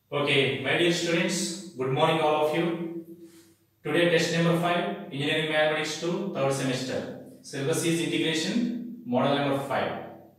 Okay, my dear students, good morning all of you. Today test number 5, Engineering Mathematics 2, third semester. Syllabus is integration, model number 5.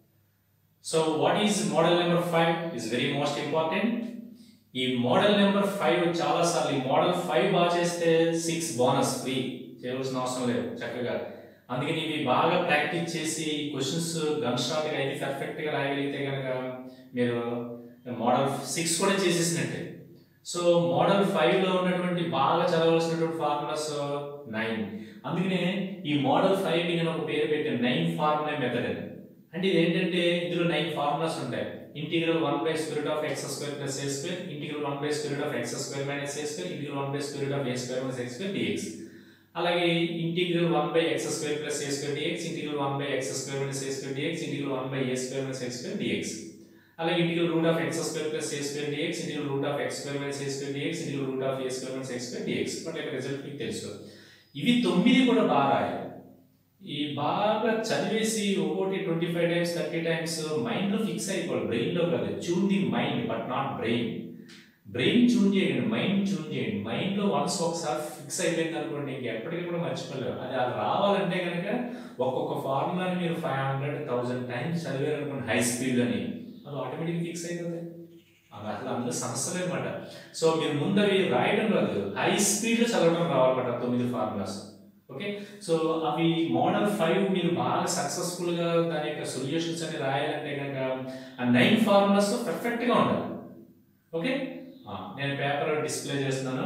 So what is model number 5 is very most important. ఈ model number five చాలా సార్లు ఈ model five బాగా చేస్తే six bonus free చేయవలసిన అవసరం లేదు చక్కగా అందుకని ఇవి బాగా ప్రాక్టీస్ చేసి క్వశ్చన్స్ గన్ షాట్గా అయితే పర్ఫెక్ట్గా రాయగలిగితే కనుక మీరు మోడల్ సిక్స్ కూడా చేసేసినట్టే సో మోడల్ ఫైవ్లో ఉన్నటువంటి బాగా చదవలసినటువంటి ఫార్ములాస్ నైన్ అందుకనే ఈ మోడల్ ఫైవ్ నేను ఒక పేరు పెట్టాను నైన్ ఫార్ములా మెథడ్ అని అంటే ఇది ఏంటంటే ఇందులో నైన్ ఫార్ములాస్ ఉంటాయి integral one by square of X square plus A square integral one by square of X square minus A square integral one by square of A square minus X square DX అలాగే integral one by X square plus A square DX integral one by X square minus A square DX integral one by A square minus X square DX అలాగే integral root of X square plus A square DX integral root of X square minus A square DX integral root of A square minus X square DX but ఇక్కడ result మీకు తెలుసు ఇవి తొమ్మిది కూడా బాగా రాయాలి ఈ బాగా చదివేసి ఒకటి twenty five times thirty times mind లో ఫిక్స్ అయిపోవాలి బ్రెయిన్ లో కాదు tune the mind but not brain brain tune చేయండి మైండ్ చూన్ చేయండి మైండ్ లో వన్స్ ఒకసారి ఫిక్స్ అయిపోయింది అనుకోండి ఇంక ఎప్పటికీ కూడా మర్చిపోలేరు అది అది రావాలంటే కనుక ఒక్కొక్క ఫార్ములాని మీరు ఫైవ్ హండ్రెడ్ థౌసండ్ టైమ్స్ చదివారు అనుకోండి హై స్పీడ్ అని అది ఆటోమేటిక్ ఫిక్స్ అయిపోతుంది అది అసలు అందులో సమస్య లేదన్నమాట సో మీరు ముందు అవి రాయడం కాదు హై స్పీడ్ లో చదవడం రావాలన్నమాట తొమ్మిది ఫార్ములాస్ ఓకే సో అవి మోడల్ ఫైవ్ మీరు బాగా సక్సెస్ఫుల్ గా దాని యొక్క సొల్యూషన్స్ అని రాయాలంటే కనుక ఆ నైన్ ఫార్ములాస్ పర్ఫెక్ట్ గా ఉండాలి ఓకే నేను పేపర్ డిస్ప్లే చేస్తున్నాను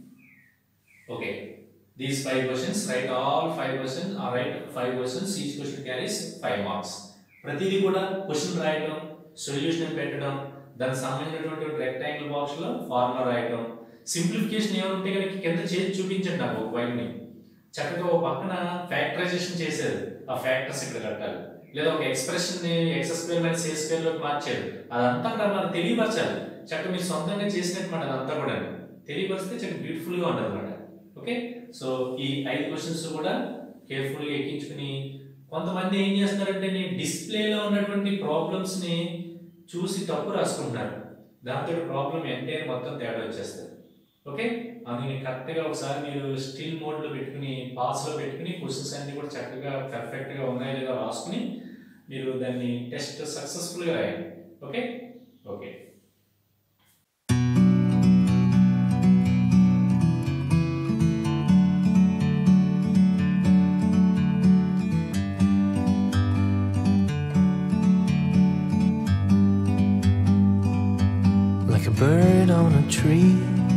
okay these five questions right all five question right five questions each question carries five marks ప్రతిదీ కూడా క్వశ్చన్ రాయడం సొల్యూషన్ పెట్టడం దానికి సంబంధించినటువంటి రెక్టాంగిల్ బాక్స్ లో ఫార్ములా రాయడం సింప్లిఫికేషన్ ఏమైనా ఉంటే కనుక కింద చేసి చూపించండి నాకు ఒక వైపుని చక్కగా ఒక పక్కన ఫ్యాక్టరైజేషన్ చేశారు ఆ ఫ్యాక్టర్స్ ఇక్కడ కట్టాలి లేదా ఒక ఎక్స్ప్రెషన్ ని X square minus A square లోకి మార్చారు అదంతా కూడా మనకు తెలియపరచాలి చక్కగా మీరు సొంతంగా చేసినట్టు మాట అదంతా కూడా తెలియపరిస్తే చక్కగా బ్యూటిఫుల్ గా ఉంటుంది అనమాట ఓకే సో ఈ ఐదు క్వశ్చన్స్ కూడా కేర్ఫుల్ గా ఎక్కించుకుని కొంతమంది ఏం చేస్తున్నారంటే డిస్ప్లేలో ఉన్నటువంటి ప్రాబ్లమ్స్ ని చూసి తప్పు రాసుకుంటున్నారు దాంతో ప్రాబ్లం ఎంటైర్ మొత్తం తేడా వచ్చేస్తుంది ఓకే అందుకని కరెక్ట్గా ఒకసారి మీరు స్టిల్ మోడ్లో పెట్టుకుని పాస్లో పెట్టుకుని క్వశ్చన్స్ అన్ని కూడా చక్కగా పర్ఫెక్ట్గా ఉన్నాయో లేదో రాసుకుని మీరు దాన్ని టెస్ట్ సక్సెస్ఫుల్గా రాయండి okay okay Like a bird on a tree,